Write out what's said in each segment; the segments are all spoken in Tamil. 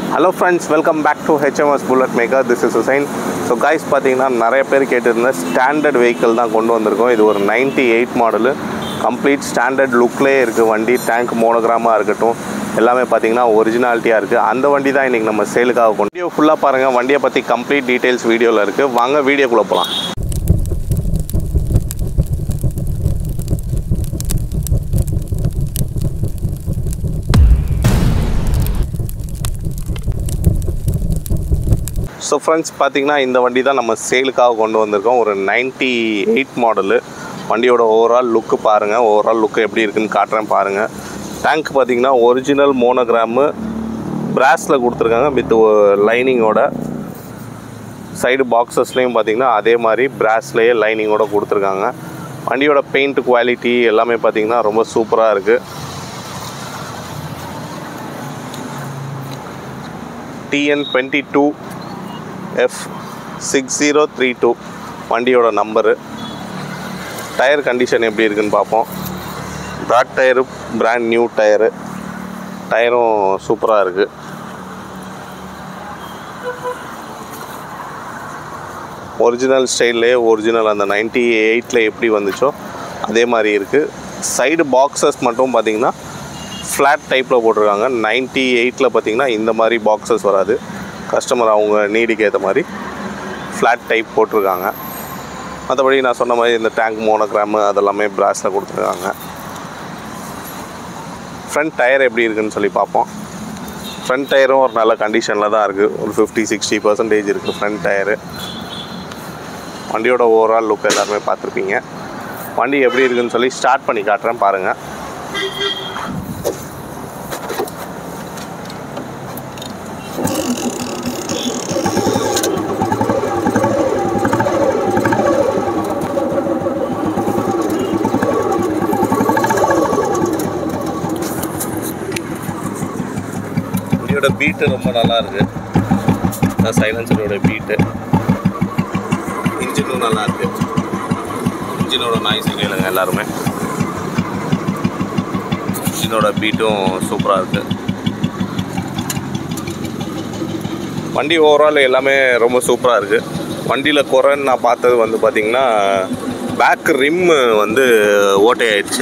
hello friends welcome back to HMS bullet maker this is Hussain so guys பார்த்தீங்கன்னா நிறைய பேர் கேட்டிருந்த ஸ்டாண்டர்ட் வெஹிக்கிள் தான் கொண்டு வந்திருக்கோம் இது ஒரு 98 எயிட் மாடலு கம்ப்ளீட் ஸ்டாண்டர்ட் லுக்லேயே இருக்குது வண்டி டேங்க் மோனோகிராமாக இருக்கட்டும் எல்லாமே பார்த்தீங்கன்னா ஒரிஜினாலிட்டியாக இருக்குது அந்த வண்டி தான் இன்றைக்கி நம்ம சேலுக்காக கொண்டு வீடியோ ஃபுல்லாக பாருங்கள் வண்டியை பற்றி கம்ப்ளீட் டீட்டெயில்ஸ் வீடியோவில் இருக்குது வாங்க வீடியோக்குள்ளே போகலாம் ஸோ ஃப்ரெண்ட்ஸ் பார்த்தீங்கன்னா இந்த வண்டி தான் நம்ம சேலுக்காக கொண்டு வந்திருக்கோம் ஒரு 98 எயிட் மாடலு வண்டியோட ஓவரால் லுக்கு பாருங்கள் ஓவரால் லுக்கு எப்படி இருக்குன்னு காட்டுறேன் பாருங்கள் டேங்க் பார்த்தீங்கன்னா ஒரிஜினல் மோனோகிராமு பிராஸில் கொடுத்துருக்காங்க வித் லைனிங்கோட சைடு பாக்ஸஸ்லேயும் பார்த்தீங்கன்னா அதே மாதிரி பிராஸ்லேயே லைனிங்கோட கொடுத்துருக்காங்க வண்டியோட பெயிண்ட் குவாலிட்டி எல்லாமே பார்த்தீங்கன்னா ரொம்ப சூப்பராக இருக்குது TN twenty two F six zero three two வண்டியோட நம்பரு டயர் கண்டிஷன் எப்படி இருக்குன்னு பார்ப்போம் பிராட் டயரு பிராண்ட் நியூ டயரு டயரும் சூப்பராக இருக்குது ஒரிஜினல் ஸ்டைல்லே ஒரிஜினல் அந்த நைன்டி எயிட்டில் எப்படி வந்துச்சோ அதே மாதிரி இருக்குது சைடு பாக்ஸஸ் மட்டும் பார்த்தீங்கன்னா ஃப்ளாட் டைப்பில் போட்டிருக்காங்க நைன்ட்டி எயிட்டில் பார்த்தீங்கன்னா இந்த மாதிரி பாக்ஸஸ் வராது கஸ்டமர் அவங்க நீடுக்கு ஏற்ற மாதிரி ஃப்ளாட் டைப் போட்டிருக்காங்க மற்றபடி நான் சொன்ன மாதிரி இந்த டேங்க் மோனோகிராமு அதெல்லாமே பிராஸில் கொடுத்துருக்காங்க ஃப்ரண்ட் டயர் எப்படி இருக்குன்னு சொல்லி பார்ப்போம் ஃப்ரண்ட் டயரும் ஒரு நல்ல கண்டிஷனில் தான் இருக்குது ஒரு ஃபிஃப்டி சிக்ஸ்டி பர்சன்டேஜ் இருக்குது ஃப்ரண்ட் டயரு வண்டியோட ஓவரால் லுக் எல்லாருமே பார்த்துருப்பீங்க வண்டி எப்படி இருக்குன்னு சொல்லி ஸ்டார்ட் பண்ணி காட்டுறேன் பாருங்கள் வண்டியோட பீட்டு ரொம்ப நல்லா இருக்கு சைலன்சரோட பீட்டு இன்ஜினும் நல்லா இருக்கு இன்ஜினோட நாய்ஸ் கேளுங்க எல்லாருமே இன்ஜினோட பீட்டும் சூப்பராக இருக்கு வண்டி ஓவரால் எல்லாமே ரொம்ப சூப்பராக இருக்குது வண்டியில் குறைன்னு நான் பார்த்தது வந்து பார்த்திங்கன்னா பேக் ரிம்மு வந்து ஓட்டை ஆயிடுச்சு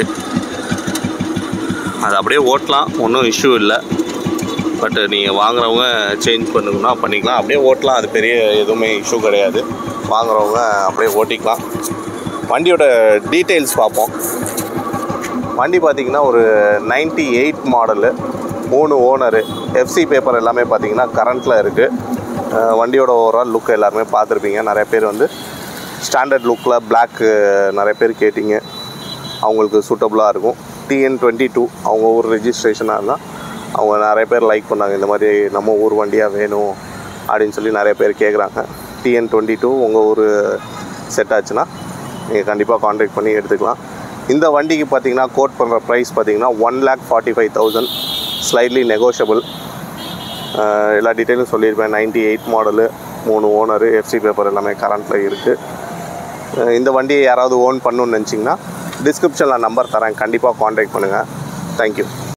அது அப்படியே ஓட்டலாம் ஒன்றும் இஷ்யூ இல்லை பட் நீங்கள் வாங்குறவங்க சேஞ்ச் பண்ணுங்கன்னா பண்ணிக்கலாம் அப்படியே ஓட்டலாம் அது பெரிய எதுவுமே இஷ்யூ கிடையாது வாங்குறவங்க அப்படியே ஓட்டிக்கலாம் வண்டியோட டீட்டெயில்ஸ் பார்ப்போம் வண்டி பார்த்திங்கன்னா ஒரு 98 எயிட் மாடலு மூணு ஓனரு எஃப்சி பேப்பர் எல்லாமே பார்த்தீங்கன்னா கரண்ட்டில் இருக்குது வண்டியோட ஓவரால் லுக் எல்லாருமே பார்த்துருப்பீங்க நிறைய பேர் வந்து ஸ்டாண்டர்ட் லுக்கில் பிளாக்கு நிறைய பேர் கேட்டிங்க அவங்களுக்கு சூட்டபுளாக இருக்கும் டிஎன் டுவெண்ட்டி டூ அவங்க ஊர் ரெஜிஸ்ட்ரேஷனாக இருந்தால் அவங்க நிறைய பேர் லைக் பண்ணாங்க இந்த மாதிரி நம்ம ஊர் வண்டியாக வேணும் அப்படின்னு சொல்லி நிறைய பேர் கேட்குறாங்க டிஎன் டுவெண்ட்டி டூ உங்கள் ஊர் செட் ஆச்சுன்னா நீங்கள் கண்டிப்பாக காண்டாக்ட் பண்ணி எடுத்துக்கலாம் இந்த வண்டிக்கு பார்த்தீங்கன்னா கோட் பண்ணுற ப்ரைஸ் பார்த்தீங்கன்னா one lakh forty five thousand slightly negotiable எல்லா டீட்டெயிலும் சொல்லியிருப்பேன் 98 எயிட் மாடலு மூணு ஓனரு எஃப்சி பேப்பர் எல்லாமே கரண்ட்டில் இருக்குது இந்த வண்டியை யாராவது ஓன் பண்ணணும்னு நினச்சிங்கன்னா டிஸ்கிரிப்ஷனில் நம்பர் தரேன் கண்டிப்பாக காண்டாக்ட் பண்ணுங்கள் தேங்க்யூ